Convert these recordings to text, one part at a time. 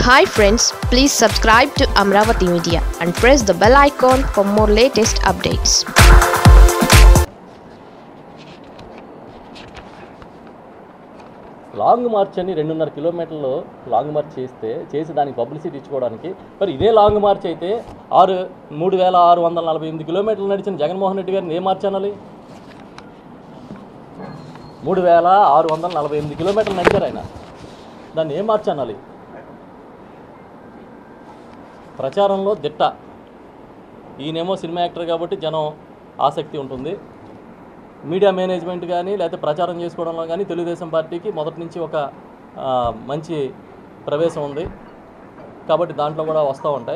hi friends please subscribe to Amaravati Media and press the bell icon for more latest updates long march అని రెండున్నర కిలోమీటర్లు long March చేస్తే చేసి దానికి publicity ఇచ్చుకోవడానికి మరి ఇదే లాంగ్ మార్చ్ అయితే ఆరు మూడు వేల ఆరు వందల నలభై ఎనిమిది కిలోమీటర్లు నడిచిన జగన్మోహన్ రెడ్డి గారిని ఏ మార్చ్ అనాలి మూడు వేల ఆరు వందల నలభై ఎనిమిది కిలోమీటర్లు నడిచారు ఆయన దాన్ని ఏం మార్చ్ అనాలి ప్రచారంలో దిట్ట ఈయనేమో సినిమా యాక్టర్ కాబట్టి జనం ఆసక్తి ఉంటుంది మీడియా మేనేజ్మెంట్ కానీ లేకపోతే ప్రచారం చేసుకోవడంలో కానీ తెలుగుదేశం పార్టీకి మొదటి నుంచి ఒక ఆ, మంచి ప్రవేశం ఉంది కాబట్టి దాంట్లో కూడా వస్తూ ఉంటాయి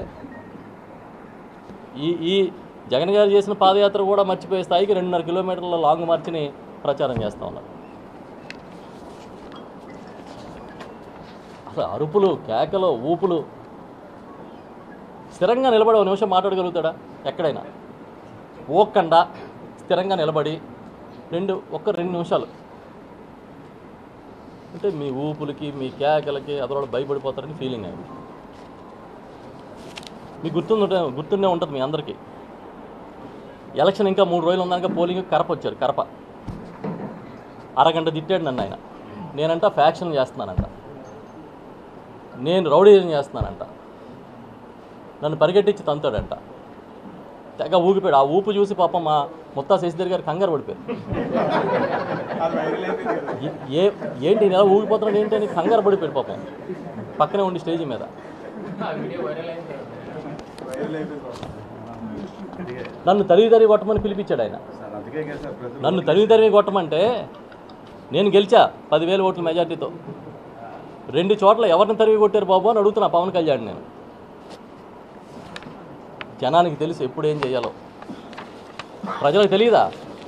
ఈ ఈ జగన్ గారు చేసిన పాదయాత్ర కూడా మర్చిపోయే స్థాయికి రెండున్నర కిలోమీటర్ల లాంగ్ మార్చిని ప్రచారం చేస్తూ ఉన్నారు అసలు అరుపులు కేకలు ఊపులు స్థిరంగా నిలబడి ఒక నిమిషం మాట్లాడగలుగుతాడా ఎక్కడైనా ఓకండా స్థిరంగా నిలబడి రెండు ఒక్క రెండు నిమిషాలు అంటే మీ ఊపులకి మీ కేకలకి అదొకటి భయపడిపోతారని ఫీలింగ్ అయింది మీకు గుర్తుండే గుర్తుండే ఉంటుంది మీ అందరికీ ఎలక్షన్ ఇంకా మూడు రోజులు ఉన్నాక పోలింగ్ కరప వచ్చారు కరప అరగంట తిట్టాడు నన్ను ఆయన నేనంట ఫ్యాక్షన్ చేస్తున్నానంట నేను రౌడీజం చేస్తున్నానంట నన్ను పరిగెట్టించి తంతాడంట తెగ ఊగిపోయాడు ఆ ఊపు చూసి పాపం మా ముత్తా శశిధర్ గారు కంగారు పడిపోయారు ఏ- ఏ ఏంటి నేను ఎలా ఊగిపోతున్నాడు ఏంటి అని కంగారు పడిపోయాడు పాపం పక్కనే ఉండి స్టేజ్ మీద నన్ను తరిగి తరిగి కొట్టమని పిలిపించాడు ఆయన నన్ను తరిగి తరిగి కొట్టమంటే నేను గెలిచా పదివేల ఓట్ల మెజార్టీతో రెండు చోట్ల ఎవరిని తరిగి కొట్టారు బాబు అని అడుగుతున్నా పవన్ కళ్యాణ్ నేను జనానికి తెలుసు ఎప్పుడు ఏం చేయాలో ప్రజలకు తెలియదా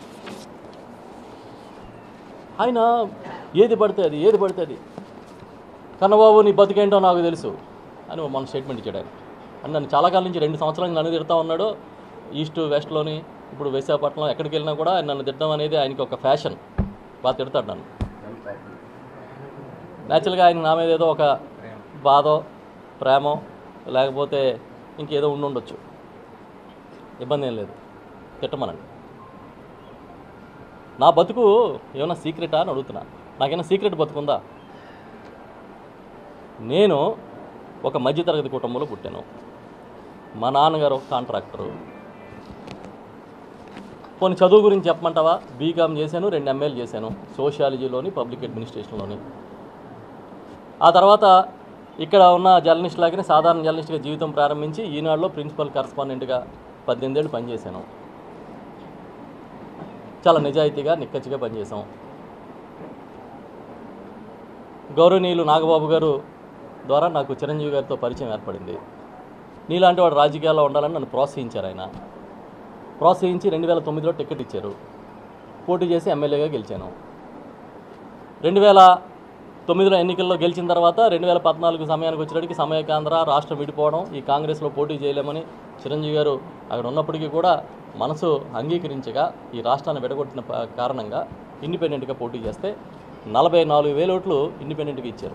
ఆయన ఏది పడితే అది ఏది పడితే అది కన్నబాబు నీ బతికేంటో నాకు తెలుసు అని మన స్టేట్మెంట్ ఇచ్చాడు ఆయన అని నన్ను చాలా కాలం నుంచి రెండు సంవత్సరాలు నన్ను తిడతా ఉన్నాడు ఈస్ట్ వెస్ట్లోని ఇప్పుడు విశాఖపట్నం ఎక్కడికి వెళ్ళినా కూడా ఆయన నన్ను తిట్టడం అనేది ఆయనకి ఒక ఫ్యాషన్ బాగా తిడతాడు నన్ను న్యాచురల్గా ఆయన నా మీద ఏదో ఒక బాధో ప్రేమో లేకపోతే ఇంకేదో ఉండి ఉండొచ్చు ఇబ్బంది ఏం లేదు తిట్టమనండి నా బతుకు ఏమైనా సీక్రెటా అని అడుగుతున్నా నాకేమైనా సీక్రెట్ బతుకుందా నేను ఒక మధ్యతరగతి కుటుంబంలో పుట్టాను మా నాన్నగారు ఒక కాంట్రాక్టరు కొన్ని చదువు గురించి చెప్పమంటావా బీకామ్ చేశాను రెండు ఎంఏలు చేశాను సోషియాలజీలోని పబ్లిక్ అడ్మినిస్ట్రేషన్లోని ఆ తర్వాత ఇక్కడ ఉన్న జర్నలిస్ట్ లాగానే సాధారణ జర్నలిస్ట్గా జీవితం ప్రారంభించి ఈనాడులో ప్రిన్సిపల్ కరస్పాండెంట్గా పద్దెనిమిదేళ్ళు పనిచేశాను చాలా నిజాయితీగా నిక్కచ్చిగా పనిచేశాం గౌరవనీయులు నాగబాబు గారు ద్వారా నాకు చిరంజీవి గారితో పరిచయం ఏర్పడింది నీలాంటి వాడు రాజకీయాల్లో ఉండాలని నన్ను ప్రోత్సహించారు ఆయన ప్రోత్సహించి రెండు వేల తొమ్మిదిలో టికెట్ ఇచ్చారు పోటీ చేసి ఎమ్మెల్యేగా గెలిచాను రెండు వేల తొమ్మిదిలో ఎన్నికల్లో గెలిచిన తర్వాత రెండు వేల పద్నాలుగు సమయానికి వచ్చేటికి సమయకేంద్ర రాష్ట్రం విడిపోవడం ఈ కాంగ్రెస్లో పోటీ చేయలేమని చిరంజీవి గారు అక్కడ ఉన్నప్పటికీ కూడా మనసు అంగీకరించగా ఈ రాష్ట్రాన్ని విడగొట్టిన ప- కారణంగా ఇండిపెండెంట్గా పోటీ చేస్తే నలభై నాలుగు వేల ఓట్లు ఇండిపెండెంట్గా ఇచ్చారు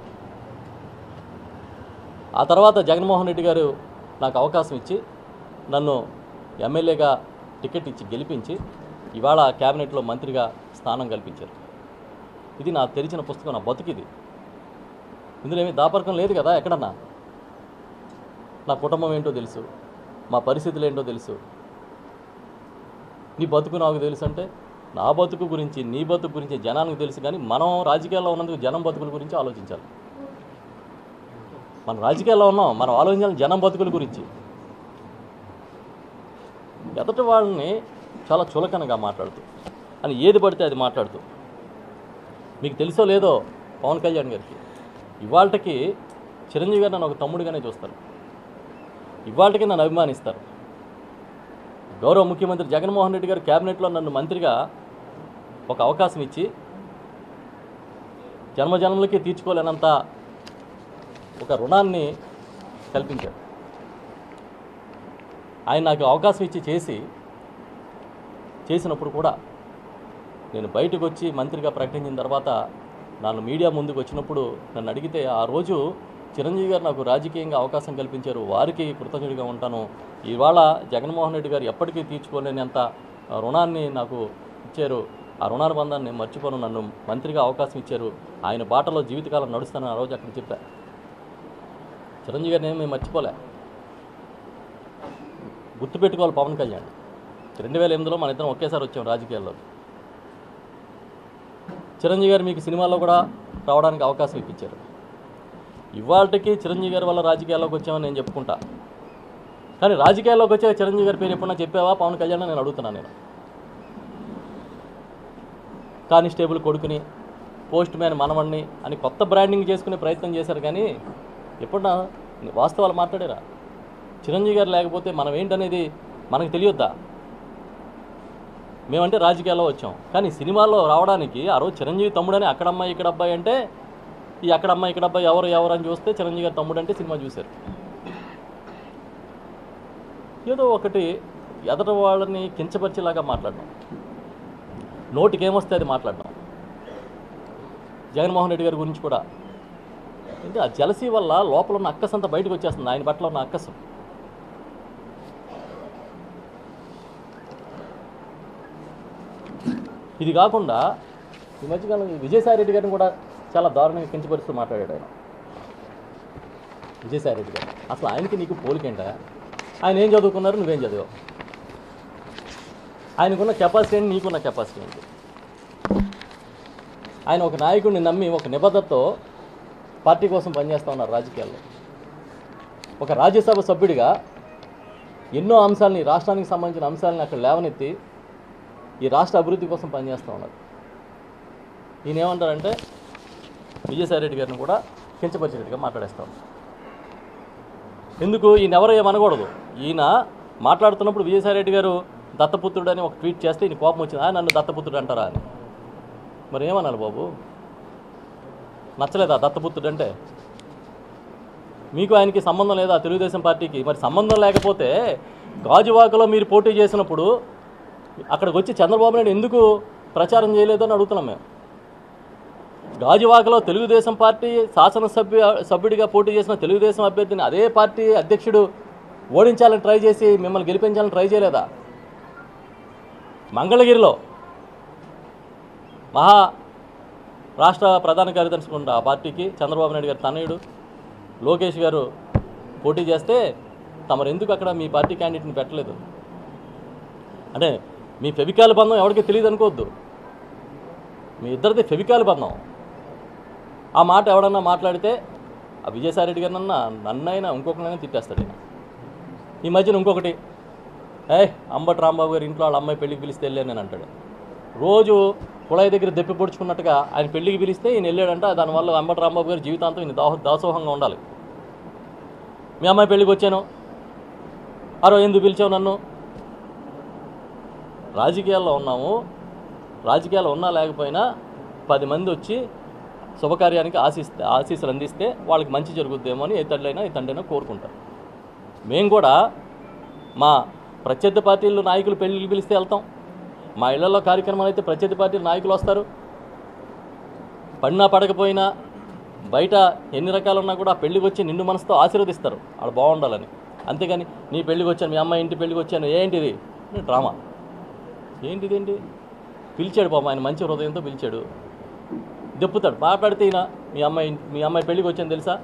ఆ తర్వాత జగన్మోహన్ రెడ్డి గారు నాకు అవకాశం ఇచ్చి నన్ను ఎమ్మెల్యేగా టికెట్ ఇచ్చి గెలిపించి ఇవాళ క్యాబినెట్లో మంత్రిగా స్థానం కల్పించారు ఇది నా తెరిచిన పుస్తకం నా బతుకిది ఇందులో ఏమీ దాపరకం లేదు కదా ఎక్కడన్నా నా కుటుంబం ఏంటో తెలుసు మా పరిస్థితులు ఏంటో తెలుసు నీ బతుకు నాకు తెలుసు అంటే నా బతుకు గురించి నీ బతుకు గురించి జనానికి తెలుసు కానీ మనం రాజకీయాల్లో ఉన్నందుకు జనం బతుకుల గురించి ఆలోచించాలి మనం రాజకీయాల్లో ఉన్నాం మనం ఆలోచించాలి జనం బతుకుల గురించి ఎదటి వాళ్ళని చాలా చులకనగా మాట్లాడుతూ అని ఏది పడితే అది మాట్లాడుతూ మీకు తెలుసో లేదో పవన్ కళ్యాణ్ గారికి ఇవాళకి చిరంజీవి గారు నన్ను ఒక తమ్ముడిగానే చూస్తారు ఇవాళకి నన్ను అభిమానిస్తారు గౌరవ ముఖ్యమంత్రి జగన్మోహన్ రెడ్డి గారు క్యాబినెట్లో నన్ను మంత్రిగా ఒక అవకాశం ఇచ్చి జన్మజన్మలకి తీర్చుకోలేనంత ఒక రుణాన్ని కల్పించారు ఆయన నాకు అవకాశం ఇచ్చి చేసి చేసినప్పుడు కూడా నేను బయటకు వచ్చి మంత్రిగా ప్రకటించిన తర్వాత నన్ను మీడియా ముందుకు వచ్చినప్పుడు నన్ను అడిగితే ఆ రోజు చిరంజీవి గారు నాకు రాజకీయంగా అవకాశం కల్పించారు వారికి కృతజ్ఞుడిగా ఉంటాను ఇవాళ జగన్మోహన్ రెడ్డి గారు ఎప్పటికీ తీర్చుకోలేనంత రుణాన్ని నాకు ఇచ్చారు ఆ రుణానుబంధాన్ని నేను మర్చిపోను నన్ను మంత్రిగా అవకాశం ఇచ్చారు ఆయన బాటలో జీవితకాలం నడుస్తానని ఆ రోజు అక్కడ చెప్పా చిరంజీవి గారిని ఏమీ మర్చిపోలే గుర్తుపెట్టుకోవాలి పవన్ కళ్యాణ్ రెండు వేల ఎనిమిదిలో మన ఇద్దరం ఒకేసారి వచ్చాం రాజకీయాల్లో చిరంజీవి గారు మీకు సినిమాలో కూడా రావడానికి అవకాశం ఇప్పించారు ఇవాళకి చిరంజీవి గారి వల్ల రాజకీయాల్లోకి వచ్చామని నేను చెప్పుకుంటా కానీ రాజకీయాల్లోకి వచ్చే చిరంజీవి గారి పేరు ఎప్పుడన్నా చెప్పావా పవన్ కళ్యాణ్ నేను అడుగుతున్నాను నేను కానిస్టేబుల్ కొడుకుని పోస్ట్ మ్యాన్ మనవణ్ణి అని కొత్త బ్రాండింగ్ చేసుకునే ప్రయత్నం చేశారు కానీ ఎప్పుడన్నా వాస్తవాలు మాట్లాడారా చిరంజీవి గారు లేకపోతే మనం ఏంటనేది మనకు తెలియొద్దా మేమంటే రాజకీయాల్లో వచ్చాం కానీ సినిమాల్లో రావడానికి ఆ రోజు చిరంజీవి తమ్ముడని అక్కడ అమ్మాయి ఇక్కడ అబ్బాయి అంటే ఈ అక్కడ అమ్మాయి ఇక్కడ అబ్బాయి ఎవరు ఎవరు అని చూస్తే చిరంజీవి గారి తమ్ముడు అంటే సినిమా చూశారు ఏదో ఒకటి ఎదట వాళ్ళని కించపరిచేలాగా మాట్లాడడం నోటికి ఏమొస్తే అది మాట్లాడడం జగన్మోహన్ రెడ్డి గారి గురించి కూడా అంటే ఆ జలసీ వల్ల లోపల ఉన్న అక్కస్ అంతా బయటకు వచ్చేస్తుంది ఆయన పట్ల ఉన్న అక్కసు ఇది కాకుండా ఈ మధ్యకాలం ఈ విజయసాయి రెడ్డి గారిని కూడా చాలా దారుణంగా కించపరుస్తూ మాట్లాడాడు ఆయన విజయసాయి రెడ్డి గారు అసలు ఆయనకి నీకు పోలికేంటా ఆయన ఏం చదువుకున్నారు నువ్వేం చదివావు ఆయనకున్న కెపాసిటీ ఏంటి నీకున్న కెపాసిటీ ఏంటి ఆయన ఒక నాయకుడిని నమ్మి ఒక నిబద్ధతతో పార్టీ కోసం పనిచేస్తూ ఉన్నారు రాజకీయాల్లో ఒక రాజ్యసభ సభ్యుడిగా ఎన్నో అంశాలని రాష్ట్రానికి సంబంధించిన అంశాలని అక్కడ లేవనెత్తి ఈ రాష్ట్ర అభివృద్ధి కోసం పనిచేస్తూ ఉన్నారు ఈయన ఏమంటారంటే విజయసాయి రెడ్డి గారిని కూడా కించపరిచేట్టుగా మాట్లాడేస్తాం ఎందుకు ఈయన ఎవరు ఏమనకూడదు ఈయన మాట్లాడుతున్నప్పుడు విజయసాయి రెడ్డి గారు దత్తపుత్రుడు అని ఒక ట్వీట్ చేస్తే ఈయన కోపం వచ్చింది "ఆ, నన్ను దత్తపుత్రుడు అంటారా అని మరి ఏమనాలి బాబు నచ్చలేదా దత్తపుత్రుడు అంటే మీకు ఆయనకి సంబంధం లేదా తెలుగుదేశం పార్టీకి మరి సంబంధం లేకపోతే గాజువాకలో మీరు పోటీ చేసినప్పుడు అక్కడికి వచ్చి చంద్రబాబు నాయుడు ఎందుకు ప్రచారం చేయలేదు అని అడుగుతున్నాం మేము గాజువాకలో తెలుగుదేశం పార్టీ శాసనసభ్య సభ్యుడిగా పోటీ చేసిన తెలుగుదేశం అభ్యర్థిని అదే పార్టీ అధ్యక్షుడు ఓడించాలని ట్రై చేసి మిమ్మల్ని గెలిపించాలని ట్రై చేయలేదా మంగళగిరిలో మహా రాష్ట్ర ప్రధాన కార్యదర్శి ఉండ ఆ పార్టీకి చంద్రబాబు నాయుడు గారి తనయుడు లోకేష్ గారు పోటీ చేస్తే తమరు ఎందుకు అక్కడ మీ పార్టీ క్యాండిడేట్ని పెట్టలేదు అంటే మీ ఫెవికాల్ బంధం ఎవరికి తెలియదు అనుకోవద్దు మీ ఇద్దరిది ఫెవికాల్ బంధం ఆ మాట ఎవడన్నా మాట్లాడితే ఆ విజయసాయి రెడ్డి గారినన్నా నన్నైనా ఇంకొకరినైనా తిట్టేస్తాడు ఈయన ఈ మధ్యన ఇంకొకటి ఏ అంబటి రాంబాబు గారి ఇంట్లో వాళ్ళ అమ్మాయి పెళ్ళికి పిలిస్తే వెళ్ళాను నేను అంటాడు రోజు కుళాయి దగ్గర దెప్పి పొడుచుకున్నట్టుగా ఆయన పెళ్ళికి పిలిస్తే ఈయన వెళ్ళాడంట దానివల్ల అంబటి రాంబాబు గారి జీవితాంతం ఈయన దాహ దాసోహంగా ఉండాలి మీ అమ్మాయి పెళ్ళికి వచ్చాను అరో ఎందుకు పిలిచావు నన్ను రాజకీయాల్లో ఉన్నాము రాజకీయాల్లో ఉన్నా లేకపోయినా పది మంది వచ్చి శుభకార్యానికి ఆశిస్తే ఆశీస్సులు అందిస్తే వాళ్ళకి మంచి జరుగుద్దేమో అని ఏ తండ్రైనా ఏ తండ్రైనా కోరుకుంటారు మేము కూడా మా ప్రత్యర్థి పార్టీలు నాయకులు పెళ్ళిళ్ళు పిలిస్తే వెళ్తాం మా ఇళ్లలో కార్యక్రమాలు అయితే ప్రత్యర్థి పార్టీల నాయకులు వస్తారు పడినా పడకపోయినా బయట ఎన్ని రకాలు ఉన్నా కూడా పెళ్ళికి వచ్చి నిండు మనసుతో ఆశీర్వదిస్తారు వాళ్ళు బాగుండాలని అంతేగాని నీ పెళ్ళికి వచ్చాను మీ అమ్మాయి ఇంటి పెళ్ళికి వచ్చాను ఏంటిది డ్రామా ఏంటిది ఏంటి పిలిచాడు పాపం ఆయన మంచి హృదయంతో పిలిచాడు దెప్పుతాడు మాట్లాడితే ఈయన మీ అమ్మాయి మీ అమ్మాయి పెళ్ళికి వచ్చాను తెలుసా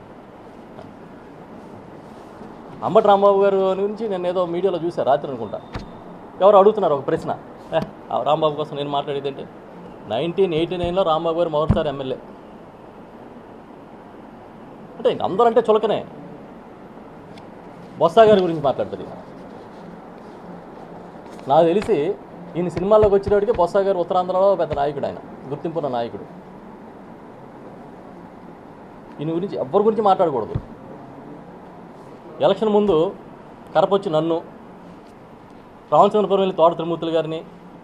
అంబటి రాంబాబు గారు గురించి నేను ఏదో మీడియాలో చూసా రాత్రి అనుకుంటా ఎవరు అడుగుతున్నారు ఒక ప్రశ్న ఏ ఆ రాంబాబు కోసం నేను మాట్లాడేది ఏంటి నైన్టీన్ ఎయిటీ నైన్లో రాంబాబు గారు మొదటిసారి ఎమ్మెల్యే అంటే ఇంక అందరంటే చులకనే బొత్స గారి గురించి మాట్లాడుతుంది నాకు తెలిసి ఈయన సినిమాల్లోకి వచ్చినప్పటికీ బొత్స గారు ఉత్తరాంధ్రలో పెద్ద నాయకుడు ఆయన గుర్తింపున్న నాయకుడు ఈయన గురించి ఎవరి గురించి మాట్లాడకూడదు ఎలక్షన్ ముందు కరపొచ్చి నన్ను రామచంద్రపురం వెళ్ళి తోట తిరుమూర్తులు గారిని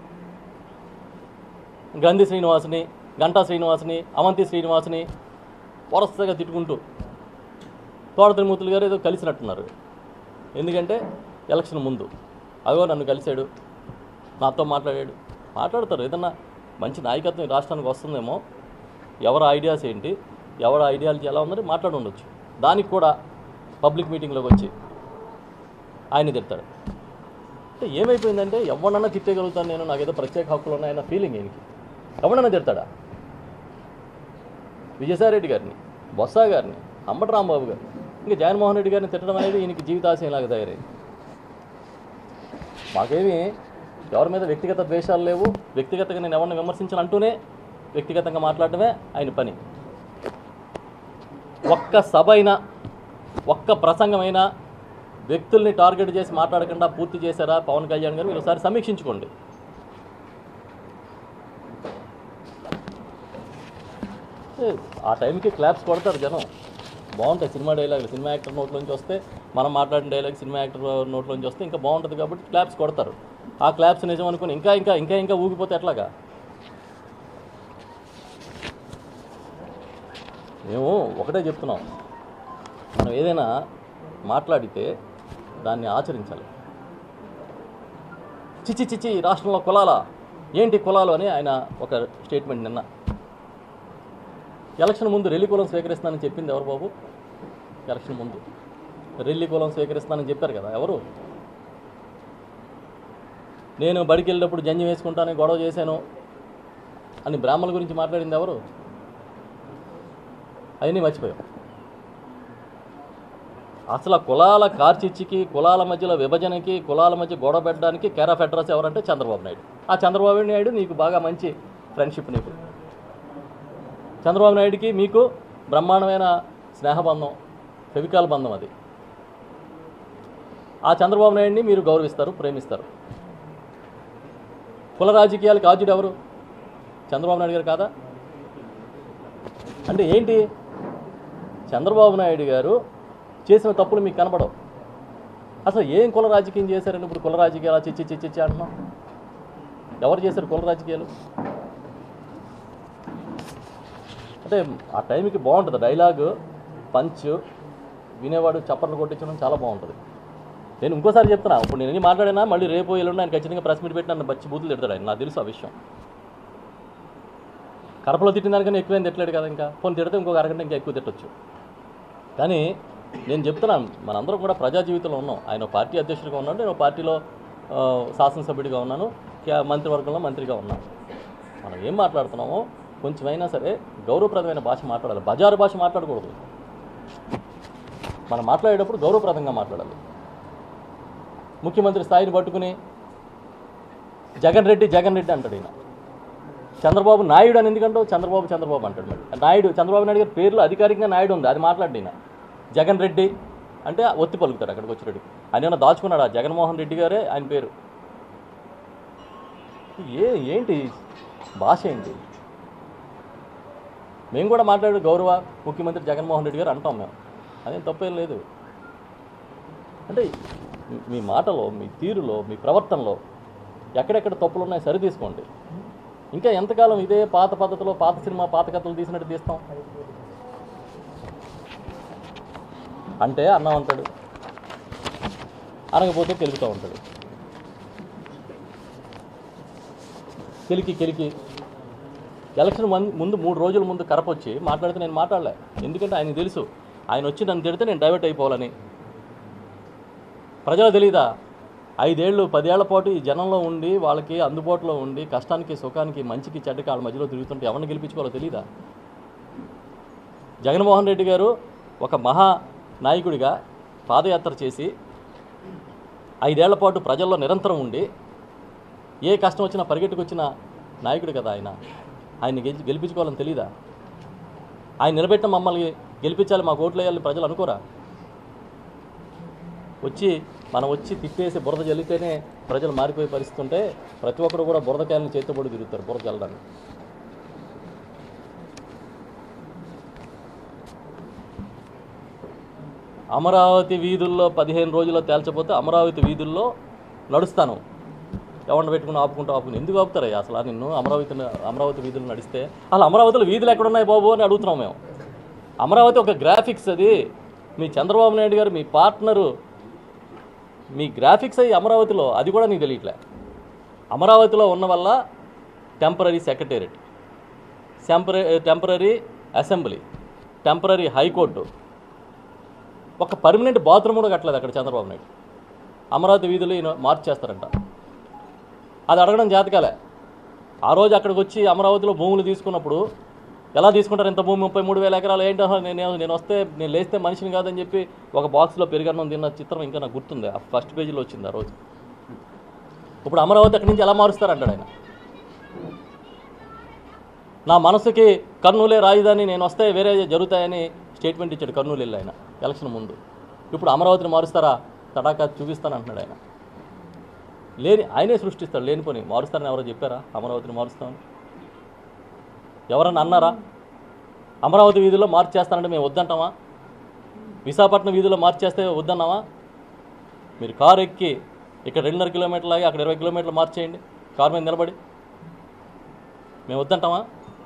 గంధి శ్రీనివాసుని గంటా శ్రీనివాసుని అవంతి శ్రీనివాసుని వరసగా తిట్టుకుంటూ తోట తిరుమూర్తులు గారు ఏదో కలిసినట్టున్నారు ఎందుకంటే ఎలక్షన్ ముందు అదో నన్ను కలిశాడు నాతో మాట్లాడాడు మాట్లాడతారు ఏదన్నా మంచి నాయకత్వం ఈ రాష్ట్రానికి వస్తుందేమో ఎవరి ఐడియాస్ ఏంటి ఎవరి ఐడియాలజీ ఎలా ఉందని మాట్లాడి ఉండొచ్చు దానికి కూడా పబ్లిక్ మీటింగ్లోకి వచ్చి ఆయన తిడతాడు అంటే ఏమైపోయిందంటే ఎవడన్నా తిట్టగలుగుతాను నేను నాకేదో ప్రత్యేక హక్కులు ఉన్నాయన్న ఫీలింగ్ ఈయనకి ఎవడన్నా తిడతాడా విజయసాయిరెడ్డి గారిని బొత్స గారిని అంబటి రాంబాబు గారు ఇంకా జగన్మోహన్ రెడ్డి గారిని తిట్టడం అనేది ఈయనకి జీవితాశయంలాగా తయారైంది మాకేమీ ఎవరి మీద వ్యక్తిగత ద్వేషాలు లేవు వ్యక్తిగతంగా నేను ఎవరిని విమర్శించాను అంటూనే వ్యక్తిగతంగా మాట్లాడటమే ఆయన పని ఒక్క సభ అయినా ఒక్క ప్రసంగమైనా వ్యక్తుల్ని టార్గెట్ చేసి మాట్లాడకుండా పూర్తి చేశారా పవన్ కళ్యాణ్ గారు మీరు ఒకసారి సమీక్షించుకోండి ఏ, ఆ టైంకి క్లాప్స్ కొడతారు జనం బాగుంటాయి సినిమా డైలాగులు సినిమా యాక్టర్ నోట్లోంచి వస్తే మనం మాట్లాడిన డైలాగ్ సినిమా యాక్టర్ నోట్లోంచి వస్తే ఇంకా బాగుంటుంది కాబట్టి క్లాప్స్ కొడతారు ఆ క్లాప్స్ నిజం అనుకుని ఇంకా ఇంకా ఇంకా ఇంకా ఊగిపోతే ఎట్లాగా మేము ఒకటే చెప్తున్నాం మనం ఏదైనా మాట్లాడితే దాన్ని ఆచరించాలి చిచి చిచి ఈ రాష్ట్రంలో కులాలా ఏంటి కులాలు అని ఆయన ఒక స్టేట్మెంట్ నిన్న ఎలక్షన్ ముందు రెల్లి కులం స్వీకరిస్తానని చెప్పింది ఎవరు బాబు ఎలక్షన్ ముందు రెల్లి కులం స్వీకరిస్తానని చెప్పారు కదా ఎవరు నేను బడికి వెళ్ళినప్పుడు జంజి వేసుకుంటానని గొడవ చేశాను అని బ్రాహ్మణుల గురించి మాట్లాడింది ఎవరు అవన్నీ మర్చిపోయాం అసలు ఆ కులాల కార్చిచ్చికి కులాల మధ్యలో విభజనకి కులాల మధ్య గొడవ పెట్టడానికి కేర్ ఆఫ్ అడ్రస్ ఎవరంటే చంద్రబాబు నాయుడు ఆ చంద్రబాబు నాయుడు నీకు బాగా మంచి ఫ్రెండ్షిప్ నీకు చంద్రబాబు నాయుడికి మీకు బ్రహ్మాండమైన స్నేహబంధం ఫెవికాల్ బంధం అది ఆ చంద్రబాబు నాయుడిని మీరు గౌరవిస్తారు ప్రేమిస్తారు కుల రాజకీయాలకు ఆద్యుడు ఎవరు చంద్రబాబు నాయుడు గారు కాదా అంటే ఏంటి చంద్రబాబు నాయుడు గారు చేసిన తప్పులు మీకు కనబడవు అసలు ఏం కుల రాజకీయం చేశారని ఇప్పుడు కుల రాజకీయాలు చిచ్చి చిచ్చి చిచ్చి అంటున్నాం ఎవరు చేశారు కుల రాజకీయాలు అంటే ఆ టైంకి బాగుంటుంది డైలాగ్ పంచ్ వినేవాడు చప్పట్లు కొట్టించడం చాలా బాగుంటుంది నేను ఇంకోసారి చెప్తున్నా ఇప్పుడు నేను ఎన్ని మాట్లాడినా మళ్ళీ రేపు ఎల్లుండి ఆయన ఖచ్చితంగా ప్రెస్ మీట్ పెట్టి నన్ను బచ్చి బూతులు తిడతాడు ఆయన నాకు తెలుసు ఆ విషయం కడపలో తిట్టిన దానికన్నా ఎక్కువేం తిట్టలేడు కదా ఇంకా పోనీ తిడితే ఇంకొక అరగంట ఇంకా ఎక్కువ తిట్టొచ్చు కానీ నేను చెప్తున్నాను మనందరం కూడా ప్రజా జీవితంలో ఉన్నాం ఆయన ఒక పార్టీ అధ్యక్షుడిగా ఉన్నాడు నేను ఒక పార్టీలో ఆ, శాసనసభ్యుడిగా ఉన్నాను క్యా- మంత్రివర్గంలో మంత్రిగా ఉన్నాను మనం ఏం మాట్లాడుతున్నామో కొంచెమైనా సరే గౌరవప్రదమైన భాష మాట్లాడాలి బజారు భాష మాట్లాడకూడదు మనం మాట్లాడేటప్పుడు గౌరవప్రదంగా మాట్లాడాలి ముఖ్యమంత్రి స్థాయిని పట్టుకుని జగన్ రెడ్డి జగన్ రెడ్డి అంటాడు ఈయన చంద్రబాబు నాయుడు అని ఎందుకంటావు చంద్రబాబు చంద్రబాబు అంటాడు మరి నాయుడు చంద్రబాబు నాయుడు గారి పేర్లో అధికారికంగా నాయుడు ఉంది అది మాట్లాడి ఈయన జగన్ రెడ్డి అంటే ఒత్తి పలుకుతాడు అక్కడికి వచ్చేటప్పుడు ఆయన ఏమైనా దాచుకున్నాడు ఆ జగన్మోహన్ రెడ్డి గారే ఆయన పేరు ఏ ఏంటి భాష ఏంటి మేము కూడా మాట్లాడే గౌరవ ముఖ్యమంత్రి జగన్మోహన్ రెడ్డి గారు అంటాం మేము అదేం తప్పేం లేదు అంటే మీ- మీ మాటలో మీ తీరులో మీ ప్రవర్తనలో ఎక్కడెక్కడ తప్పులు ఉన్నాయి సరి తీసుకోండి ఇంకా ఎంతకాలం ఇదే పాత పద్ధతిలో పాత సినిమా పాత కథలు తీసినట్టు తీస్తాం అంటే అన్నం అంటాడు అనకపోతే కెలుగుతూ ఉంటాడు కెలికి కెలికి ఎలక్షన్ మన్- ముందు మూడు రోజుల ముందు కరపొచ్చి మాట్లాడితే నేను మాట్లాడలే ఎందుకంటే ఆయనకు తెలుసు ఆయన వచ్చి నన్ను తిడితే నేను డైవర్ట్ అయిపోవాలని ప్రజలు తెలీదా ఐదేళ్ళు పదేళ్ల పాటు ఈ జనంలో ఉండి వాళ్ళకి అందుబాటులో ఉండి కష్టానికి సుఖానికి మంచికి చెడ్డకి వాళ్ళ మధ్యలో తిరుగుతుంటే ఎవరిని గెలిపించుకోవాలో తెలీదా జగన్మోహన్ రెడ్డి గారు ఒక మహా నాయకుడిగా పాదయాత్ర చేసి ఐదేళ్ల పాటు ప్రజల్లో నిరంతరం ఉండి ఏ కష్టం వచ్చినా పరిగెట్టుకొచ్చిన నాయకుడు కదా ఆయన ఆయన్ని గెలిచి గెలిపించుకోవాలని తెలీదా ఆయన నిలబెట్టిన మమ్మల్ని గెలిపించాలి మాకు ఓట్లు వేయాలని ప్రజలు అనుకోరా వచ్చి మనం వచ్చి తిట్టేసి బురద జల్లితేనే ప్రజలు మారిపోయే పరిస్థితి ఉంటే ప్రతి ఒక్కరు కూడా బురదకాయలను చేతిపడి తిరుగుతారు బురద జల్లడానికి అమరావతి వీధుల్లో పదిహేను రోజుల్లో తేల్చపోతే అమరావతి వీధుల్లో నడుస్తాను ఎవరిని పెట్టుకుని ఆపుకుంటూ ఆపుకుని ఎందుకు ఆపుతారయ్యా అసలు నిన్ను అమరావతి అమరావతి వీధులు నడిస్తే అసలు అమరావతిలో వీధులు ఎక్కడున్నాయి బాబు అని అడుగుతున్నాం మేము అమరావతి ఒక గ్రాఫిక్స్ అది మీ చంద్రబాబు నాయుడు గారు మీ పార్ట్నరు మీ గ్రాఫిక్స్ అయ్యి అమరావతిలో అది కూడా నీకు తెలియట్లే అమరావతిలో ఉన్న వల్ల temporary secretariat temporary temporary assembly temporary high court ఒక పర్మనెంట్ బాత్రూమ్ కూడా కట్టలేదు అక్కడ చంద్రబాబు నాయుడు అమరావతి వీధులు ఈయన మార్చేస్తారంట అది అడగడం జాతకాలే ఆ రోజు అక్కడికి వచ్చి అమరావతిలో భూములు తీసుకున్నప్పుడు ఎలా తీసుకుంటారు ఇంత భూమి ముప్పై మూడు వేల ఎకరాలు ఏంటో నేను నేను వస్తే నేను లేస్తే మనిషిని కాదని చెప్పి ఒక బాక్స్లో పెరిగన్నం తిన్న చిత్రం ఇంకా నాకు గుర్తుంది ఆ ఫస్ట్ పేజీలో వచ్చింది ఆ రోజు ఇప్పుడు అమరావతి అక్కడి నుంచి ఎలా మారుస్తారంటాడు ఆయన నా మనసుకి కర్నూలే రాజధాని నేను వస్తే వేరే జరుగుతాయని స్టేట్మెంట్ ఇచ్చాడు కర్నూలు వెళ్ళి ఆయన ఎలక్షన్ ముందు ఇప్పుడు అమరావతిని మారుస్తారా తడాకా చూపిస్తాను అంటున్నాడు ఆయన లేని ఆయనే సృష్టిస్తాడు లేనిపోని మారుస్తారని ఎవరో చెప్పారా అమరావతిని మారుస్తామని ఎవరన్నా అన్నారా అమరావతి వీధిలో మార్చేస్తానంటే మేము వద్దంటామా విశాఖపట్నం వీధిలో మార్చేస్తే వద్దన్నామా మీరు కారు ఎక్కి ఇక్కడ రెండున్నర కిలోమీటర్లు ఆగి అక్కడ ఇరవై కిలోమీటర్లు మార్చేయండి కారు మీద నిలబడి మేము వద్దంటామా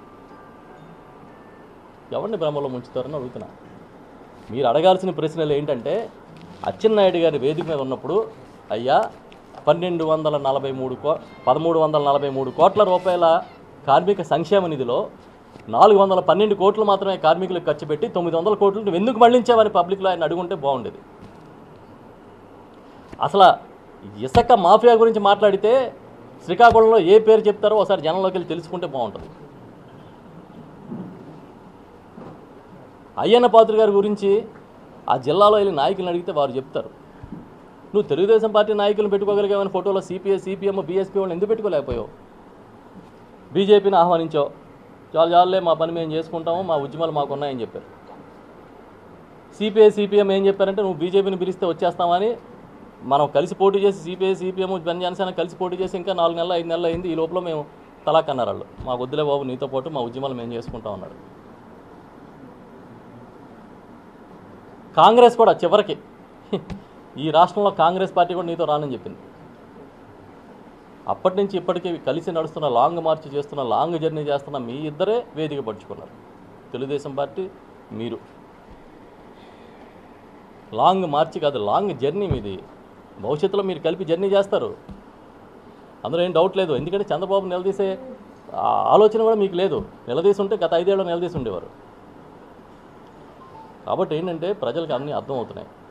ఎవరిని భ్రమలో ముంచుతారని అడుగుతున్నా మీరు అడగాల్సిన ప్రశ్నలు ఏంటంటే అచ్చెన్నాయుడు గారి వేదిక మీద ఉన్నప్పుడు అయ్యా పన్నెండు వందల నలభై మూడు కో పదమూడు వందల నలభై మూడు కోట్ల రూపాయల కార్మిక సంక్షేమ నిధిలో నాలుగు వందల పన్నెండు కోట్లు మాత్రమే కార్మికులకు ఖర్చు పెట్టి తొమ్మిది వందల కోట్లు నువ్వు ఎందుకు మళ్ళించావని పబ్లిక్లో ఆయన అడుగుంటే బాగుండేది అసలు ఇసుక మాఫియా గురించి మాట్లాడితే శ్రీకాకుళంలో ఏ పేరు చెప్తారో ఒకసారి జనంలోకి వెళ్ళి తెలుసుకుంటే బాగుంటుంది అయ్యన్న పాత్ర గారి గురించి ఆ జిల్లాలో వెళ్ళి నాయకులను అడిగితే వారు చెప్తారు నువ్వు తెలుగుదేశం పార్టీ నాయకులను పెట్టుకోగలిగావని ఫోటోలో సిపిఐ సిపిఎం బీఎస్పీ వాళ్ళు ఎందుకు పెట్టుకోలేకపోయావు బీజేపీని ఆహ్వానించావు చాలు చాలులే మా పని మేము చేసుకుంటాము మా ఉద్యమాలు మాకు ఉన్నాయని చెప్పారు సిపిఐ సిపిఎం ఏం చెప్పారంటే నువ్వు బీజేపీని పిలిస్తే వచ్చేస్తామని మనం కలిసి పోటీ చేసి సిపిఐ సిపిఎం జన జనసేన కలిసి పోటీ చేసి ఇంకా నాలుగు నెలలు ఐదు నెలలు అయింది ఈ లోపల మేము తలాక్ అన్నారు వాళ్ళు మాకు వద్దులే బాబు నీతో పాటు మా ఉద్యమాలు మేము చేసుకుంటాం అన్నాడు కాంగ్రెస్ కూడా చివరికి ఈ రాష్ట్రంలో కాంగ్రెస్ పార్టీ కూడా నీతో రానని చెప్పింది అప్పటి నుంచి ఇప్పటికీ కలిసి నడుస్తున్న లాంగ్ మార్చ్ చేస్తున్న లాంగ్ జర్నీ చేస్తున్న మీ ఇద్దరే వేదిక పడుచుకున్నారు తెలుగుదేశం పార్టీ మీరు లాంగ్ మార్చి కాదు లాంగ్ జర్నీ మీది భవిష్యత్తులో మీరు కలిపి జర్నీ చేస్తారు అందులో ఏం డౌట్ లేదు ఎందుకంటే చంద్రబాబు నిలదీసే ఆ ఆలోచన కూడా మీకు లేదు నిలదీసి ఉంటే గత ఐదేళ్ళు నిలదీసి ఉండేవారు కాబట్టి ఏంటంటే ప్రజలకు అన్నీ అర్థమవుతున్నాయి